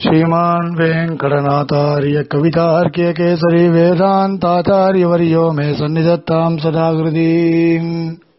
श्रीमान् वेङ्कटनाथार्य कवितार्क्य केसरी वेदान्ताचार्यवर्यो मे सन्निधत्ताम् सदाकृतीम्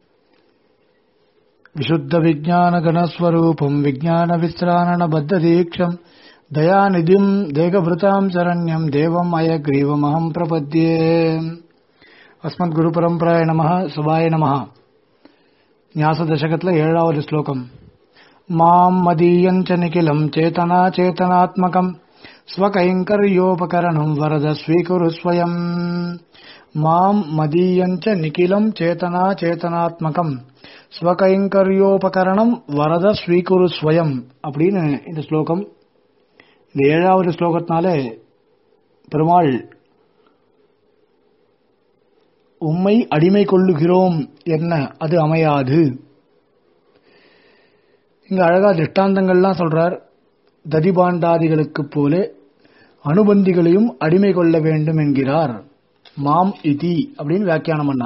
विशुद्धविज्ञानगणस्वरूपम् विज्ञानविश्राणबद्धदीक्षम् दयानिधिम् देगभृताम् शरण्यम् देवम् अयग्रीवमहम् प्रपद्ये अस्मद्गुरुपरम्पराय நமः சுபாய நமः ஞாசதசகத்துல ஏழாவது ஸ்லோகம் மாம் மதீயஞ்ச நிகிலம் சேதனா சேதனாத்மகம் ஸ்வகைங்கர்யோபகரணம் வரத ஸ்வீகுரு ஸ்வயம் மாம் மதீயஞ்ச நிகிலம் சேதனா சேதனாத்மகம் ஸ்வகைங்கர்யோபகரணம் வரத ஸ்வீகுரு ஸ்வயம் அப்படின்னு இந்த ஸ்லோகம் இந்த ஏழாவது ஸ்லோகத்தினாலே பெருமாள் உம்மை அடிமை கொள்ளுகிறோம் என்ன அது அமையாது இங்க அழகா திஷ்டாந்தங்கள்லாம் சொல்றார் ததிபாண்டாதிகளுக்கு போல அனுபந்திகளையும் அடிமை கொள்ள வேண்டும் என்கிறார் மாம் இதி அப்படின்னு வியாக்கியானம் பண்ணா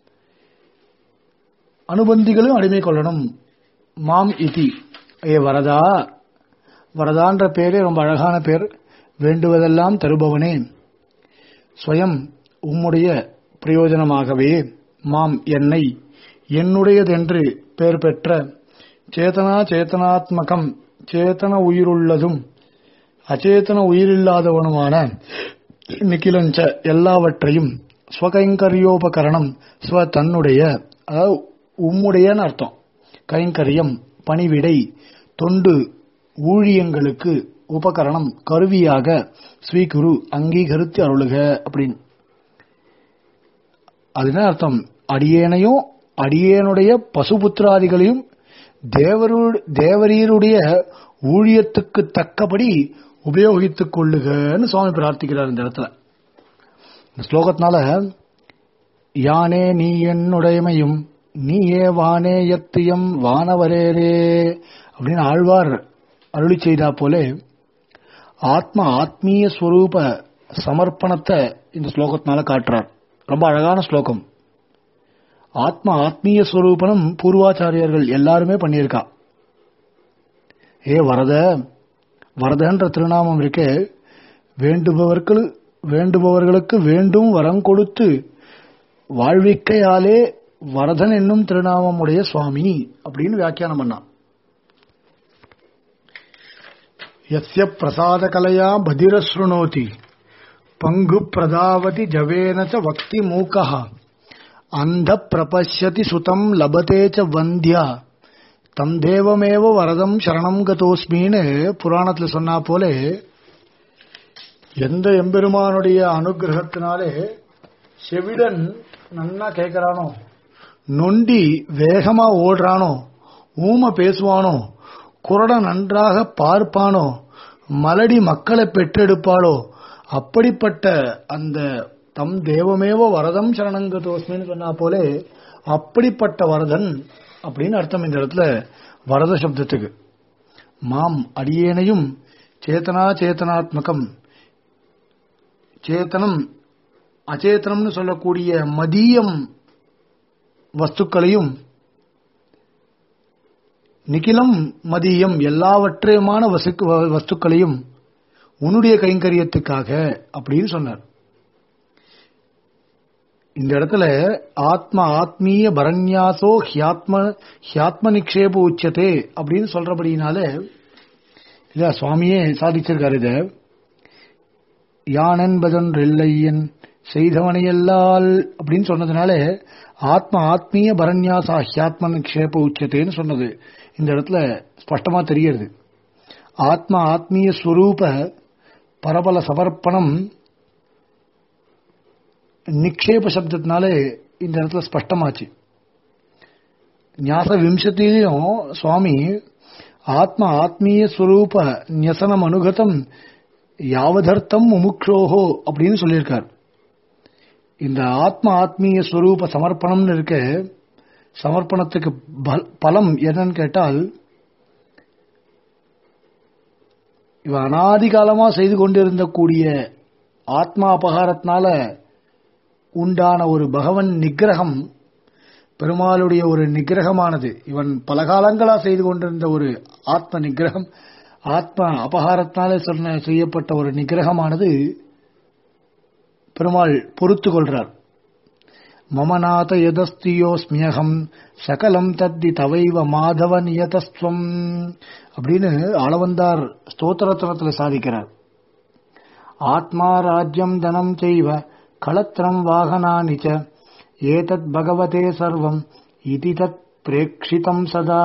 அனுபந்திகளும் அடிமை கொள்ளணும் மாம் இதி ஏ வரதா வரதான்ற பேரே ரொம்ப அழகான பேர் வேண்டுவதெல்லாம் தருபவனே ஸ்வயம் உம்முடைய பிரயோஜனமாகவே மாம் என்னை என்னுடையதென்று பெயர் பெற்ற சேதனா சேதனாத்மகம் சேத்தன உயிருள்ளதும் அச்சேதன உயிரில்லாதவனுமான நிக்கிலஞ்ச எல்லாவற்றையும் ஸ்வகைங்கரியோபகரணம் ஸ்வ தன்னுடைய அதாவது உம்முடையன்னு அர்த்தம் கைங்கரியம் பணிவிடை தொண்டு ஊழியங்களுக்கு உபகரணம் கருவியாக ஸ்வீகுரு அங்கீகரித்து அருளுக அப்படின்னு அது என்ன அர்த்தம் அடியேனையும் அடியேனுடைய பசுபுத்திராதிகளையும் தேவரு தேவரீருடைய ஊழியத்துக்கு தக்கபடி உபயோகித்துக் கொள்ளுகன்னு சுவாமி பிரார்த்திக்கிறார் இந்த இடத்துல இந்த ஸ்லோகத்தினால யானே நீ என்னுடையமையும் நீயே வானே எத்தியம் வானவரேரே அப்படின்னு ஆழ்வார் அருளி செய்தா போலே ஆத்ம ஆத்மீய ஸ்வரூப சமர்ப்பணத்தை இந்த ஸ்லோகத்தினால காட்டுறார் ரொம்ப அழகான ஸ்லோகம் ஆத்ம ஆத்மீய ஸ்வரூபனம் பூர்வாச்சாரியர்கள் எல்லாருமே பண்ணியிருக்கா ஏ வரத வரதன்ற திருநாமம் இருக்கே வேண்டுபவர்கள் வேண்டுபவர்களுக்கு வேண்டும் வரம் கொடுத்து வாழ்விக்கையாலே வரதன் என்னும் திருநாமம் உடைய சுவாமி அப்படின்னு வியாக்கியானம் பண்ணான் எஸ்ய பிரசாத கலையா பதிரஸ்ருணோதி பங்கு பிரதாவதி ஜவேன ச வக்தி மூக்கா அந்த பிரபஷ்யதி சுதம் லபதே ச வந்தியா தம் தேவமேவ வரதம் சரணம் கதோஸ்மின்னு புராணத்துல சொன்னா போலே எந்த எம்பெருமானுடைய அனுகிரகத்தினாலே செவிடன் நன்னா கேட்கிறானோ நொண்டி வேகமா ஓடுறானோ ஊம பேசுவானோ குரட நன்றாக பார்ப்பானோ மலடி மக்களை பெற்றெடுப்பாளோ அப்படிப்பட்ட அந்த தம் தேவமேவ வரதம் சரணங்கதோஸ்மின்னு சொன்னா போலே அப்படிப்பட்ட வரதன் அப்படின்னு அர்த்தம் இந்த இடத்துல வரத சப்தத்துக்கு மாம் அடியேனையும் சேத்தனா சேத்தனாத்மகம் சேத்தனம் அச்சேத்தனம்னு சொல்லக்கூடிய மதியம் வஸ்துக்களையும் நிகிலம் மதியம் எல்லாவற்றையுமான வஸ்துக்களையும் உன்னுடைய கைங்கரியத்துக்காக அப்படின்னு சொன்னார் இந்த இடத்துல ஆத்ம ஆத்மீய பரண்யாசோ ஹியாத்ம ஹியாத்ம நிக்ஷேப உச்சதே அப்படின்னு சொல்றபடினால இத சுவாமியே சாதிச்சிருக்காரு இத யான் என்பதொன்று இல்லையன் செய்தவனையல்லால் அப்படின்னு சொன்னதுனால ஆத்ம ஆத்மீய பரண்யாசா ஹியாத்ம நிக்ஷேப உச்சத்தேன்னு சொன்னது இந்த இடத்துல ஸ்பஷ்டமா தெரிகிறது ஆத்ம ஆத்மீய ஸ்வரூப பரபல சமர்ப்பணம் நிக்ஷேப சப்தத்தினாலே இந்த இடத்துல ஸ்பஷ்டமாச்சு ஞாச விம்சத்திலையும் சுவாமி ஆத்ம ஆத்மீய ஸ்வரூப நியசனம் அனுகதம் யாவதர்த்தம் முமுக்ஷோஹோ அப்படின்னு சொல்லியிருக்கார் இந்த ஆத்ம ஆத்மீய ஸ்வரூப சமர்ப்பணம்னு இருக்க சமர்ப்பணத்துக்கு பலம் என்னன்னு கேட்டால் இவ அனாதி காலமா செய்து கொண்டிருந்த கூடிய ஆத்மா அபகாரத்தினால உண்டான ஒரு பகவன் நிகிரகம் பெருமாளுடைய ஒரு நிகிரகமானது இவன் பல காலங்களா செய்து கொண்டிருந்த ஒரு ஆத்ம நிகிரகம் ஆத்மா அபகாரத்தாலே சொன்ன செய்யப்பட்ட ஒரு நிகிரகமானது பெருமாள் பொறுத்து கொள்றார் மமநாத யதஸ்தியோஸ்மியகம் சகலம் தத்தி தவைவ மாதவ நியதஸ்துவம் அப்படின்னு ஆளவந்தார் ஸ்தோத்திரத்தனத்துல சாதிக்கிறார் ஆத்மா ராஜ்யம் தனம் செய்வ களத்திரம் வாகனானி ச ஏதத் பகவதே சர்வம் இதி தத் பிரேக்ஷிதம் சதா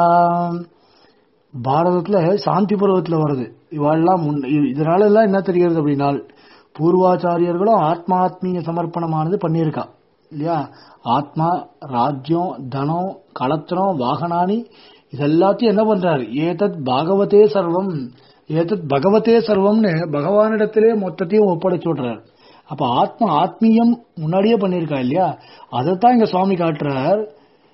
பாரதத்துல சாந்தி பருவத்துல வருது இவாள்லாம் முன் இதனால எல்லாம் என்ன தெரிகிறது அப்படின்னா பூர்வாச்சாரியர்களும் ஆத்மாத்மீய சமர்ப்பணமானது பண்ணியிருக்கா இல்லையா ஆத்மா ராஜ்யம் தனம் களத்திரம் வாகனானி இதெல்லாத்தையும் என்ன பண்றாரு ஏதத் பாகவதே சர்வம் ஏதத் பகவதே சர்வம்னு பகவானிடத்திலே மொத்தத்தையும் ஒப்படைச்சு விடுறாரு அப்ப ஆத்மா ஆத்மீயம் முன்னாடியே பண்ணியிருக்கா இல்லையா அதைத்தான் இங்க சுவாமி காட்டுறார்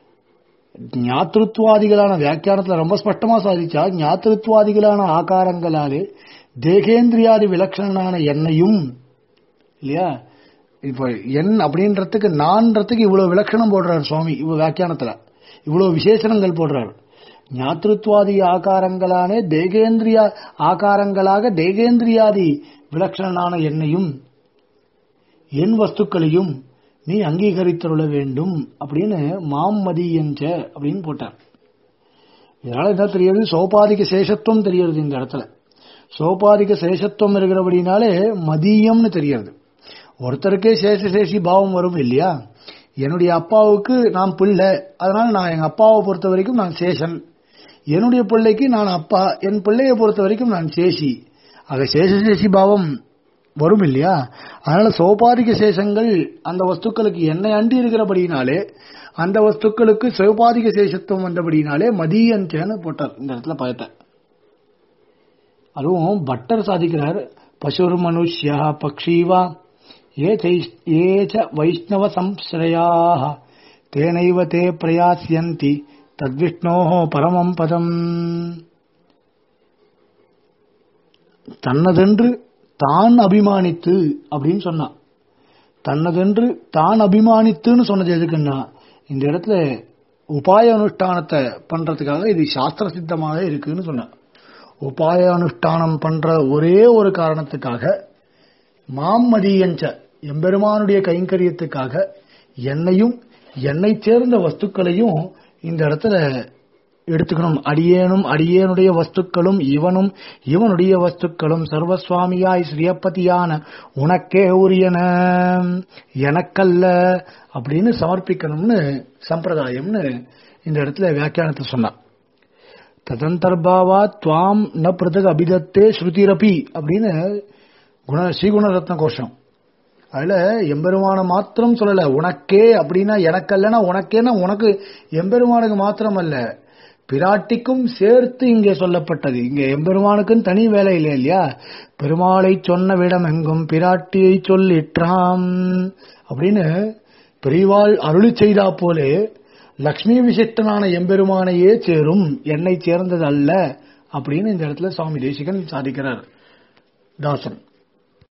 ஞாத்திருத்வாதிகளான வியாக்கியானத்துல ரொம்ப ஸ்பஷ்டமா சாதிச்சா ஞாத்திருத்வாதிகளான ஆகாரங்களாலே தேகேந்திரியாதி விலட்சணனான எண்ணையும் இல்லையா இப்ப என் அப்படின்றதுக்கு நான்றதுக்கு இவ்வளவு விலட்சணம் போடுறாரு சுவாமி இவ்வளவு வியாக்கியானத்துல இவ்வளவு விசேஷணங்கள் போடுறாரு ஞாத்திருத்வாதி ஆகாரங்களானே தேகேந்திரியா ஆகாரங்களாக தேகேந்திரியாதி விலட்சணனான எண்ணையும் என் வஸ்துக்களையும் நீ அங்கீகரித்தருள வேண்டும் அப்படின்னு மாம் மதியஞ்ச அப்படின்னு போட்டார் இதனால என்ன தெரியுது சோபாதிக சேஷத்துவம் தெரியுது இந்த இடத்துல சோபாதிக சேஷத்துவம் இருக்கிறபடினாலே மதியம்னு தெரியுது ஒருத்தருக்கே சேஷ சேஷி பாவம் வரும் இல்லையா என்னுடைய அப்பாவுக்கு நான் பிள்ளை அதனால நான் எங்க அப்பாவை பொறுத்த வரைக்கும் நான் சேஷன் என்னுடைய பிள்ளைக்கு நான் அப்பா என் பிள்ளையை பொறுத்த வரைக்கும் நான் சேஷி ஆக சேஷசேஷி பாவம் வரும் இல்லையா அதனால சோபாதிக சேஷங்கள் அந்த வஸ்துக்களுக்கு என்னை அண்டி இருக்கிறபடினாலே அந்த வஸ்துக்களுக்கு சோபாதிக சேஷத்துவம் வந்தபடினாலே மதியஞ்சேன்னு போட்டார் இந்த இடத்துல பயத்தை அதுவும் பட்டர் சாதிக்கிறார் பசுர் மனுஷ்யா பக்ஷீவா ஏ ச வைஷ்ணவ சம்ஸ்ரயாக தேனைவ தே பிரயாசியந்தி தத்விஷ்ணோ பரமம் பதம் தன்னதென்று தான் அபிமானித்து அப்படின்னு சொன்னான் தன்னதென்று தான் அபிமானித்துன்னு சொன்னது எதுக்குன்னா இந்த இடத்துல உபாய அனுஷ்டானத்தை பண்றதுக்காக இது சாஸ்திர சித்தமாக இருக்குன்னு சொன்னான் உபாய அனுஷ்டானம் பண்ற ஒரே ஒரு காரணத்துக்காக மாம்மதியஞ்ச எம்பெருமானுடைய கைங்கரியத்துக்காக என்னையும் என்னை சேர்ந்த வஸ்துக்களையும் இந்த இடத்துல எடுத்துக்கணும் அடியேனும் அடியேனுடைய வஸ்துக்களும் இவனும் இவனுடைய வஸ்துக்களும் சர்வசுவாமியாய் ஸ்ரீயப்பதியான உனக்கே உரியன எனக்கல்ல அப்படின்னு சமர்ப்பிக்கணும்னு சம்பிரதாயம்னு இந்த இடத்துல வியாக்கியானத்தை சொன்னான் ததந்தர்பாவா துவாம் ந பிரதக அபிதத்தே ஸ்ருதிரபி அப்படின்னு குண ஸ்ரீகுணரத்ன கோஷம் அதுல எம்பெருமான மாத்திரம் சொல்லல உனக்கே அப்படின்னா எனக்கல்லனா உனக்கேனா உனக்கு எம்பெருமானுக்கு மாத்திரம் அல்ல பிராட்டிக்கும் சேர்த்து இங்கே சொல்லப்பட்டது இங்க எம்பெருமானுக்குன்னு தனி வேலை இல்லை இல்லையா பெருமாளை சொன்ன விடம் எங்கும் பிராட்டியை சொல்லிற்றாம் அப்படின்னு பெரியவாள் அருளி செய்தா போலே லக்ஷ்மி விசிஷ்டனான எம்பெருமானையே சேரும் என்னை சேர்ந்தது அல்ல அப்படின்னு இந்த இடத்துல சுவாமி தேசிகன் சாதிக்கிறார் தாசன்